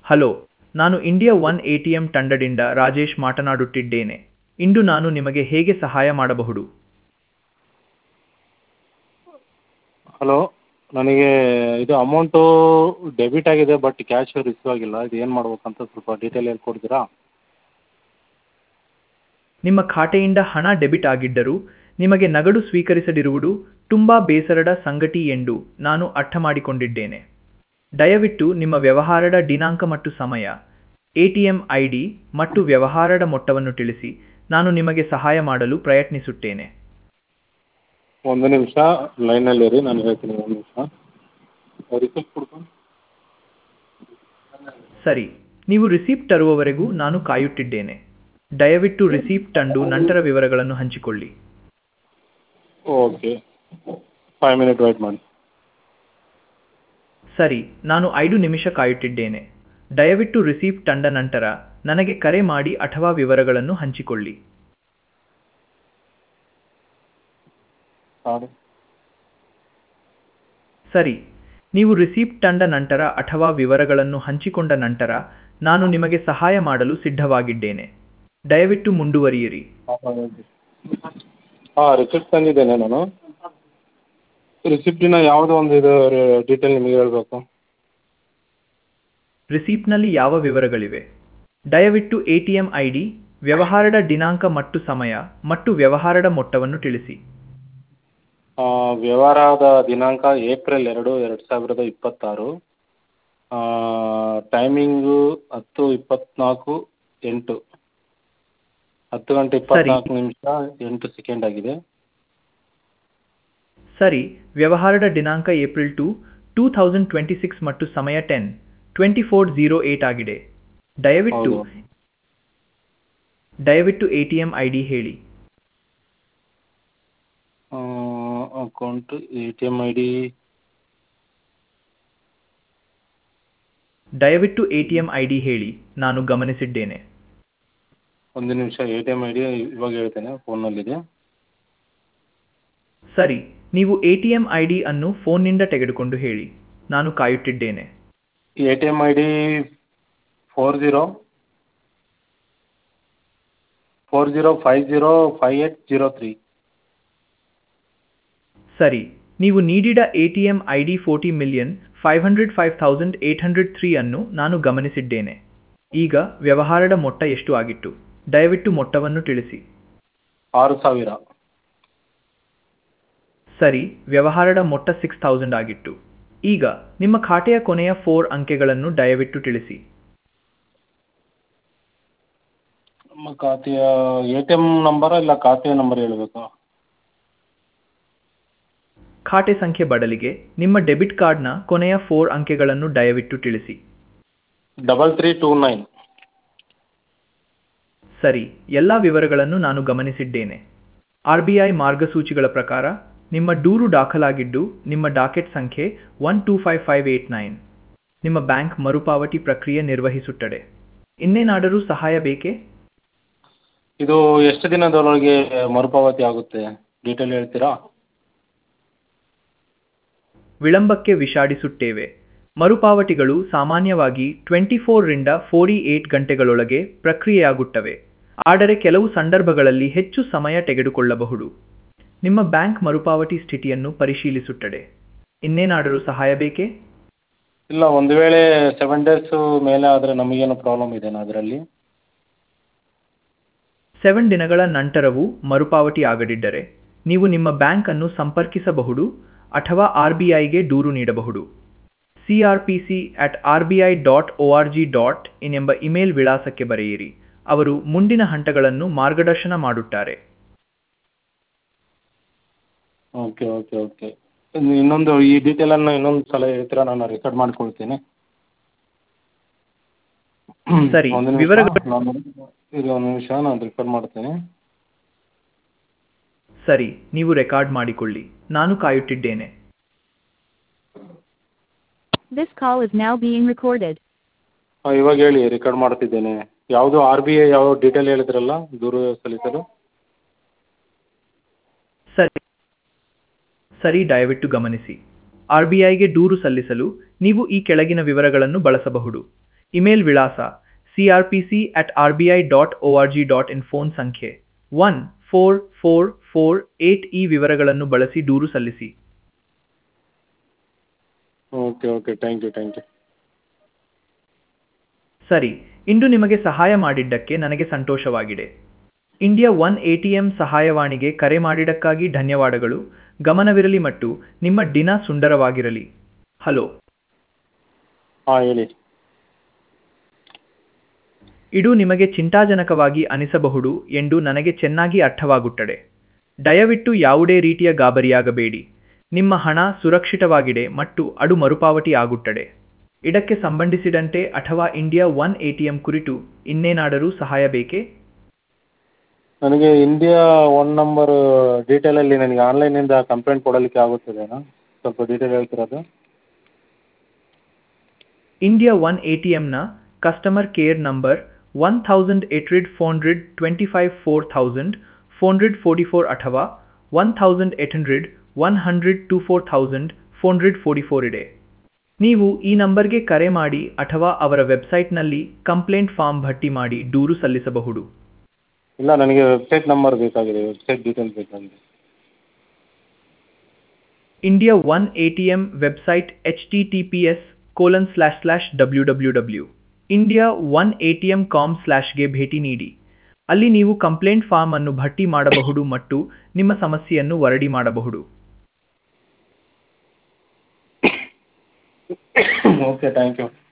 Hello ನಾನು India one A T M ತಂಡದಿಂದ ರಾಜೇಶ್ ಮಾತನಾಡುತ್ತಿದ್ದೇನೆ ಇಂದು ನಾನು ನಿಮಗೆ ಹೇಗೆ ಸಹಾಯ ಮಾಡಬಹುದು ಹಲೋ ನನಗೆ ಇದು ಅಮೌಂಟು ಡೆಬಿಟ್ ಆಗಿದೆ ಬಟ್ ಕ್ಯಾಶ್ ರಿಸೀವ್ ಆಗಿಲ್ಲ ಇದು ಏನು ಮಾಡ್ಬೇಕಂತ ಸ್ವಲ್ಪ ಡೀಟೇಲ್ ಹೇಳ್ಕೊಡ್ತೀರಾ ನಿಮ್ಮ ಖಾತೆಯಿಂದ ಹಣ ಡೆಬಿಟ್ ಆಗಿದ್ದರೂ ನಿಮಗೆ ನಗದು ಸ್ವೀಕರಿಸದಿರುವುದು ತುಂಬ ಬೇಸರದ ಸಂಗತಿ ಎಂದು ನಾನು ಅರ್ಥ ಮಾಡಿಕೊಂಡಿದ್ದೇನೆ ದಯವಿಟ್ಟು ನಿಮ್ಮ ವ್ಯವಹಾರದ ದಿನಾಂಕ ಮತ್ತು ಸಮಯ A T M I D ಮತ್ತು ವ್ಯವಹಾರದ ಮೊತ್ತವನ್ನು ತಿಳಿಸಿ ನಾನು ನಿಮಗೆ ಸಹಾಯ ಮಾಡಲು ಪ್ರಯತ್ನಿಸುತ್ತೇನೆ ಒಂದು ನಿಮಿಷ ಲೈನಲ್ಲಿರಿ ನಾನು ಹೇಳ್ತೀನಿ ಒಂದು ನಿಮಿಷ ರಿಸಿಪ್ಟ್ ಕೊಡ್ಕೊಂಡು ಸರಿ ನೀವು ರಿಸೀಪ್ಟ್ ತರುವವರೆಗೂ ನಾನು ಕಾಯುತ್ತಿದ್ದೇನೆ ದಯವಿಟ್ಟು ರಿಸೀಪ್ಟ್ ತಂದು ನಂತರ ವಿವರಗಳನ್ನು ಹಂಚಿಕೊಳ್ಳಿ ಓಕೆ ಫೈವ್ ಮಿನಿಟ್ ವೆಯ್ಟ್ ಮಾಡಿ ಸರಿ ನಾನು ಐದು ನಿಮಿಷ ಕಾಯುತ್ತಿದ್ದೇನೆ ದಯವಿಟ್ಟು ರಿಸೀಪ್ಟ್ ತಂದ ನಂತರ ನನಗೆ ಕರೆ ಮಾಡಿ ಅಥವಾ ವಿವರಗಳನ್ನು ಹಂಚಿಕೊಳ್ಳಿ ಸಾರಿ ಸರಿ ನೀವು ರಿಸೀಪ್ಟ್ ತಂದ ನಂತರ ಅಥವಾ ವಿವರಗಳನ್ನು ಹಂಚಿಕೊಂಡ ನಂತರ ನಾನು ನಿಮಗೆ ಸಹಾಯ ಮಾಡಲು ಸಿದ್ಧವಾಗಿದ್ದೇನೆ ದಯವಿಟ್ಟು ಮುಂದುವರಿಯಿರಿ ಹಾಂ ರಿಸಿಪ್ಟ್ ತಂದಿದ್ದೇನೆ ನಾನು ರಿಸಿಪ್ಟಿನ ಯಾವುದೋ ಒಂದು ಇದು ಡೀಟೇಲ್ ನಿಮಗೆ ಹೇಳಬೇಕು ರಿಸೀಪ್ಟ್ನಲ್ಲಿ ಯಾವ ವಿವರಗಳಿವೆ ದಯವಿಟ್ಟು A T M I D ವ್ಯವಹಾರದ ದಿನಾಂಕ ಮತ್ತು ಸಮಯ ಮತ್ತು ವ್ಯವಹಾರದ ಮೊತ್ತವನ್ನು ತಿಳಿಸಿ ವ್ಯವಹಾರದ ದಿನಾಂಕ ಏಪ್ರಿಲ್ ಎರಡು ಎರಡು ಸಾವಿರದ ಇಪ್ಪತ್ತಾರು ಟೈಮಿಂಗು ಹತ್ತು ಇಪ್ಪತ್ತ್ನಾಲ್ಕು ಎಂಟು ಹತ್ತು ಗಂಟೆ ಇಪ್ಪತ್ತ್ನಾಲ್ಕು ನಿಮಿಷ ಎಂಟು ಸೆಕೆಂಡ್ ಆಗಿದೆ ಸರಿ ವ್ಯವಹಾರದ ದಿನಾಂಕ April two two thousand twenty six ಮತ್ತು ಸಮಯ ten twenty four zero eight ಆಗಿದೆ ದಯವಿಟ್ಟು ಹೌದು. ದಯವಿಟ್ಟು A T M I D ಹೇಳಿ account A T M I D ದಯವಿಟ್ಟು A T M I D ಹೇಳಿ ನಾನು ಗಮನಿಸಿದ್ದೇನೆ ಒಂದು ನಿಮಿಷ A T M I D ಇವಾಗ ಹೇಳ್ತೇನೆ ಫೋನಲ್ಲಿದೆ ಸರಿ ನೀವು A T M I D ಅನ್ನು ಫೋನ್ನಿಂದ ತೆಗೆದುಕೊಂಡು ಹೇಳಿ ನಾನು ಕಾಯುತ್ತಿದ್ದೇನೆ A T M I D four zero four zero five zero five eight zero three ಸರಿ ನೀವು ನೀಡಿದ A T M I D forty million five hundred five thousand eight hundred three ಅನ್ನು ನಾನು ಗಮನಿಸಿದ್ದೇನೆ ಈಗ ವ್ಯವಹಾರದ ಮೊತ್ತ ಎಷ್ಟು ಆಗಿತ್ತು ದಯವಿಟ್ಟು ಮೊತ್ತವನ್ನು ತಿಳಿಸಿ ಆರು ಸಾವಿರ ಸರಿ ವ್ಯವಹಾರದ ಮೊತ್ತ ಸಿಕ್ಸ್ ಥೌಸಂಡ್ ಆಗಿತ್ತು ಈಗ ನಿಮ್ಮ ಖಾತೆಯ ಕೊನೆಯ ಫೋರ್ ಅಂಕೆಗಳನ್ನು ದಯವಿಟ್ಟು ತಿಳಿಸಿ ನಮ್ಮ ಖಾತೆಯ ಎ ಟಿ ಎಮ್ ನಂಬರ ಇಲ್ಲ ಖಾತೆಯ ನಂಬರ್ ಹೇಳಬೇಕಾ ಖಾತೆ ಸಂಖ್ಯೆ ಬದಲಿಗೆ ನಿಮ್ಮ ಡೆಬಿಟ್ ಕಾರ್ಡ್ನ ಕೊನೆಯ ಫೋರ್ ಅಂಕೆಗಳನ್ನು ದಯವಿಟ್ಟು ತಿಳಿಸಿ ಡಬಲ್ ತ್ರೀ ಟೂ ನೈನ್ ಸರಿ ಎಲ್ಲ ವಿವರಗಳನ್ನು ನಾನು ಗಮನಿಸಿದ್ದೇನೆ ಆರ್ ಬಿ ಐ ಮಾರ್ಗಸೂಚಿಗಳ ಪ್ರಕಾರ ನಿಮ್ಮ ದೂರು ದಾಖಲಾಗಿದ್ದು ನಿಮ್ಮ ಡಾಕೆಟ್ ಸಂಖ್ಯೆ one two five five eight nine ನಿಮ್ಮ ಬ್ಯಾಂಕ್ ಮರುಪಾವತಿ ಪ್ರಕ್ರಿಯೆ ನಿರ್ವಹಿಸುತ್ತದೆ ಇನ್ನೇನಾದರೂ ಸಹಾಯ ಬೇಕೇ ಇದು ಎಷ್ಟು ದಿನದೊಳಗೆ ಮರುಪಾವತಿ ಆಗುತ್ತೆ ಡೀಟೇಲ್ ಹೇಳ್ತೀರಾ ವಿಳಂಬಕ್ಕೆ ವಿಷಾಡಿಸುತ್ತೇವೆ ಮರುಪಾವತಿಗಳು ಸಾಮಾನ್ಯವಾಗಿ ಟ್ವೆಂಟಿ ಫೋರ್ರಿಂದ ಫೋರ್ಟಿ ಏಟ್ ಗಂಟೆಗಳೊಳಗೆ ಪ್ರಕ್ರಿಯೆಯಾಗುತ್ತವೆ ಆದರೆ ಕೆಲವು ಸಂದರ್ಭಗಳಲ್ಲಿ ಹೆಚ್ಚು ಸಮಯ ತೆಗೆದುಕೊಳ್ಳಬಹುದು ನಿಮ್ಮ ಬ್ಯಾಂಕ್ ಮರುಪಾವತಿ ಸ್ಥಿತಿಯನ್ನು ಪರಿಶೀಲಿಸುತ್ತದೆ ಇನ್ನೇನಾದರೂ ಸಹಾಯ ಬೇಕೇ ಇಲ್ಲ ಒಂದು ವೇಳೆ ಸೆವೆನ್ ಡೇಸು ಮೇಲೆ ಆದರೆ ನಮಗೇನು ಪ್ರಾಬ್ಲಮ್ ಇದೆಯಾ ಅದರಲ್ಲಿ ಸೆವೆನ್ ದಿನಗಳ ನಂತರವೂ ಮರುಪಾವತಿ ಆಗದಿದ್ದರೆ ನೀವು ನಿಮ್ಮ ಬ್ಯಾಂಕ್ ಅನ್ನು ಸಂಪರ್ಕಿಸಬಹುದು ಅಥವಾ ಆರ್ ಬಿ ಐಗೆ ದೂರು ನೀಡಬಹುದು C R P C at R B I dot O R G dot in ಎಂಬ ಇಮೇಲ್ ವಿಳಾಸಕ್ಕೆ ಬರೆಯಿರಿ ಅವರು ಮುಂದಿನ ಹಂತಗಳನ್ನು ಮಾರ್ಗದರ್ಶನ ಮಾಡುತ್ತಾರೆ ಓಕೆ ಓಕೆ ಓಕೆ ಇನ್ನೊಂದು ಈ ಡೀಟೇಲನ್ನು ಇನ್ನೊಂದು ಸಲ ಹೇಳ್ತೀರಾ ನಾನು ರೆಕಾರ್ಡ್ ಮಾಡ್ಕೊಳ್ತೀನಿ ಸರಿ, ಒಂದು ನಿಮಿಷ ವಿವರಗಳು- ನಾನು ಇದು ಒಂದು ನಿಮಿಷ ನಾನು ರೆಕಾರ್ಡ್ ಮಾಡ್ತೀನಿ ಸರಿ ನೀವು ರೆಕಾರ್ಡ್ ಮಾಡಿಕೊಳ್ಳಿ ನಾನು ಕಾಯುತ್ತಿದ್ದೇನೆ This call is now being recorded. ಹಾಂ ಇವಾಗ ಹೇಳಿ ರೆಕಾರ್ಡ್ ಮಾಡ್ತಿದ್ದೇನೆ ಯಾವುದು ಆರ್ ಬಿ ಐ ಯಾವ ಡೀಟೇಲ್ ಹೇಳಿದ್ರಲ್ಲ ದೂರು ಸಲ್ಲಿಸಲು ಸರಿ ಸರಿ ದಯವಿಟ್ಟು ಗಮನಿಸಿ ಆರ್ ಬಿ ಐಗೆ ದೂರು ಸಲ್ಲಿಸಲು ನೀವು ಈ ಕೆಳಗಿನ ವಿವರಗಳನ್ನು ಬಳಸಬಹುದು ಇಮೇಲ್ ವಿಳಾಸ C R P C at R B I dot O R G dot in phone ಸಂಖ್ಯೆ one four four four eight ಈ ವಿವರಗಳನ್ನು ಬಳಸಿ ದೂರು ಸಲ್ಲಿಸಿ okay okay thank you thank you ಸರಿ ಇಂದು ನಿಮಗೆ ಸಹಾಯ ಮಾಡಿದ್ದಕ್ಕೆ ನನಗೆ ಸಂತೋಷವಾಗಿದೆ India one A T M ಸಹಾಯವಾಣಿಗೆ ಕರೆ ಮಾಡಿದ್ದಕ್ಕಾಗಿ ಧನ್ಯವಾದಗಳು ಗಮನವಿರಲಿ ಮತ್ತು ನಿಮ್ಮ ದಿನ ಸುಂದರವಾಗಿರಲಿ ಹಲೋ ಹಾಂ ಹೇಳಿ ಇದು ನಿಮಗೆ ಚಿಂತಾಜನಕವಾಗಿ ಅನಿಸಬಹುದು ಎಂದು ನನಗೆ ಚೆನ್ನಾಗಿ ಅರ್ಥವಾಗುತ್ತದೆ ದಯವಿಟ್ಟು ಯಾವುದೇ ರೀತಿಯ ಗಾಬರಿಯಾಗಬೇಡಿ ನಿಮ್ಮ ಹಣ ಸುರಕ್ಷಿತವಾಗಿದೆ ಮತ್ತು ಅದು ಮರುಪಾವತಿ ಆಗುತ್ತದೆ ಇದಕ್ಕೆ ಸಂಬಂಧಿಸಿದಂತೆ ಅಥವಾ India one A T M ಕುರಿತು ಇನ್ನೇನಾದರೂ ಸಹಾಯ ಬೇಕೇ ನನಗೆ ಇಂಡಿಯಾ ಒನ್ ನಂಬರ್ ಡೀಟೇಲಲ್ಲಿ ನನಗೆ ಆನ್ಲೈನಿಂದ ಕಂಪ್ಲೇಂಟ್ ಕೊಡಲಿಕ್ಕೆ ಆಗುತ್ತದೇನಾ ಸ್ವಲ್ಪ ಡೀಟೇಲ್ ಹೇಳ್ತೀರಾ ಅದು ಇಂಡಿಯಾ ಒನ್ ಎ ಟಿ ಎಮ್ನ customer care number one thousand eight hundred four hundred twenty five four thousand four hundred forty four ಅಥವಾ one thousand eight hundred one hundred two four thousand four hundred forty four ಇದೆ ನೀವು ಈ ನಂಬರ್ಗೆ ಕರೆ ಮಾಡಿ ಅಥವಾ ಅವರ ವೆಬ್ಸೈಟ್ನಲ್ಲಿ ಕಂಪ್ಲೇಂಟ್ ಫಾರ್ಮ್ ಭರ್ತಿ ಮಾಡಿ ದೂರು ಸಲ್ಲಿಸಬಹುದು ಇಲ್ಲ ನನಗೆ ವೆಬ್ಸೈಟ್ ನಂಬರ್ ಬೇಕಾಗಿದೆ ವೆಬ್ಸೈಟ್ ಡೀಟೇಲ್ಸ್ ಬೇಕಾಗಿದೆ India one A T M website H T T P S colon slash slash W W W India one A T M com ಸ್ಲ್ಯಾಶ್ಗೆ ಭೇಟಿ ನೀಡಿ ಅಲ್ಲಿ ನೀವು ಕಂಪ್ಲೇಂಟ್ ಫಾರ್ಮ್ ಅನ್ನು ಭರ್ತಿ ಮಾಡಬಹುದು ಮತ್ತು ನಿಮ್ಮ ಸಮಸ್ಯೆಯನ್ನು ವರದಿ ಮಾಡಬಹುದು ಓಕೆ ಥ್ಯಾಂಕ್ ಯು